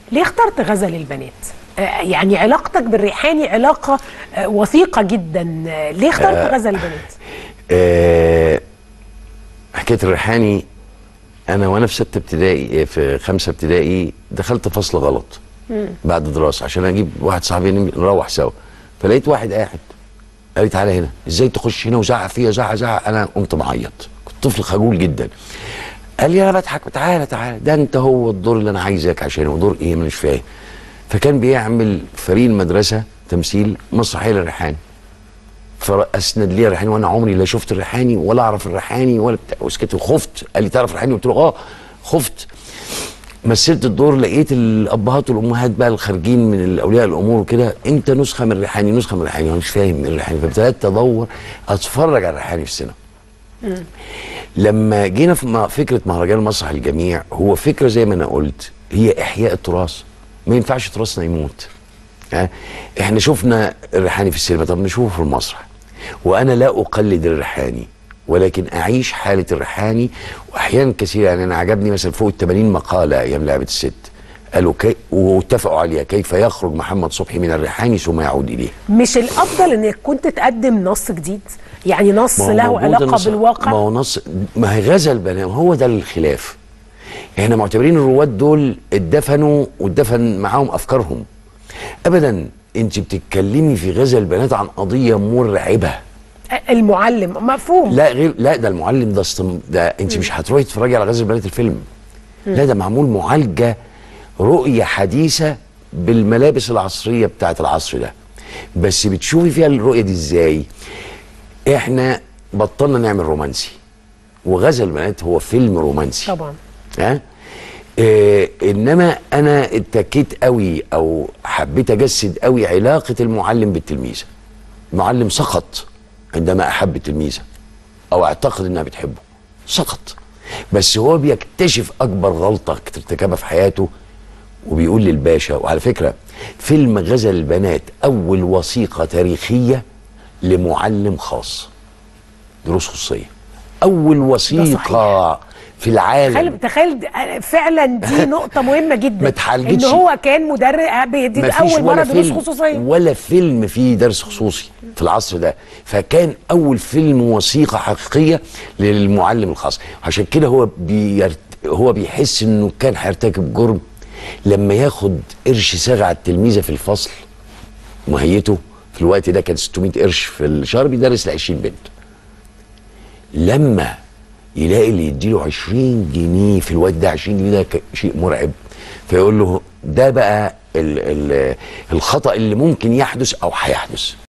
ليه اخترت غزل البنات آه، يعني علاقتك بالريحاني علاقه آه، وثيقه جدا آه، ليه اخترت غزل البنات آه، حكايه الريحاني انا وانا في سته ابتدائي في خمسه ابتدائي دخلت فصل غلط بعد دراسه عشان اجيب واحد صاحبي نروح سوا فلقيت واحد قاعد قال لي تعالى هنا ازاي تخش هنا وزعق فيا زعق زعق انا قمت معيط كنت طفل خجول جدا قال لي انا بضحك تعالى تعالى ده انت هو الدور اللي انا عايزك عشانه ودور ايه مش فاهم فكان بيعمل فريق المدرسه تمثيل مسرحيه للريحاني فاسند لي الريحاني وانا عمري لا شفت الريحاني ولا اعرف الريحاني ولا بتاع وسكت وخفت قال لي تعرف الريحاني قلت له اه خفت مثلت الدور لقيت الابهات والامهات بقى الخارجين من اولياء الامور وكده انت نسخه من الريحاني نسخه من الريحاني انا مش فاهم من الريحاني فابتديت ادور اتفرج على الريحاني في السينما لما جينا في م- فكره مهرجان مسرح الجميع هو فكره زي ما انا قلت هي احياء التراث ما ينفعش تراثنا يموت ها؟ احنا شفنا الريحاني في السينما طب نشوفه في المسرح وانا لا اقلد الريحاني ولكن اعيش حاله الريحاني واحيانا كثيره يعني انا عجبني مثلا فوق ال 80 مقاله ايام لعبه الست قالوا كي واتفقوا عليها كيف يخرج محمد صبحي من الريحاني ثم يعود اليه مش الافضل انك كنت تقدم نص جديد يعني نص ما هو له موجود علاقه النص- بالواقع ما هو نص ما هي غزل بنات هو ده الخلاف احنا معتبرين الرواد دول اتدفنوا واتدفن معاهم افكارهم ابدا انت بتتكلمي في غزل بنات عن قضيه مرعبه المعلم مفهوم لا غير لا ده المعلم ده استم... ده انت مش هتروحي تتفرجي على غزل بنات الفيلم لا ده معمول معالجه رؤيه حديثه بالملابس العصريه بتاعت العصر ده بس بتشوفي فيها الرؤيه دي ازاي احنا بطلنا نعمل رومانسي وغزل البنات هو فيلم رومانسي طبعا ها إيه انما انا اتكيت قوي او حبيت اجسد قوي علاقه المعلم بالتلميذه المعلم سقط عندما احب التلميذه او اعتقد انها بتحبه سقط بس هو بيكتشف اكبر غلطه ارتكبها في حياته وبيقول للباشا وعلى فكره فيلم غزل البنات اول وثيقه تاريخيه لمعلم خاص دروس خصوصيه اول وثيقه في العالم تخيل تخيل فعلا دي نقطة مهمة جدا ما اتحلجتش. ان هو كان مدرس بيدي مفيش اول مرة ولا دروس فيلم خصوصية ولا فيلم فيه درس خصوصي في العصر ده فكان اول فيلم وثيقه حقيقيه للمعلم الخاص عشان كده هو بيرت... هو بيحس انه كان هيرتكب جرم لما ياخد قرش صاغ على التلميذه في الفصل مهيته في الوقت ده كان 600 قرش في الشهر بيدرس ل 20 بنت لما يلاقي اللي يديله 20 جنيه في الوقت ده 20 جنيه ده ك- شيء مرعب فيقول له ده بقى ال ال الخطأ اللي ممكن يحدث او هيحدث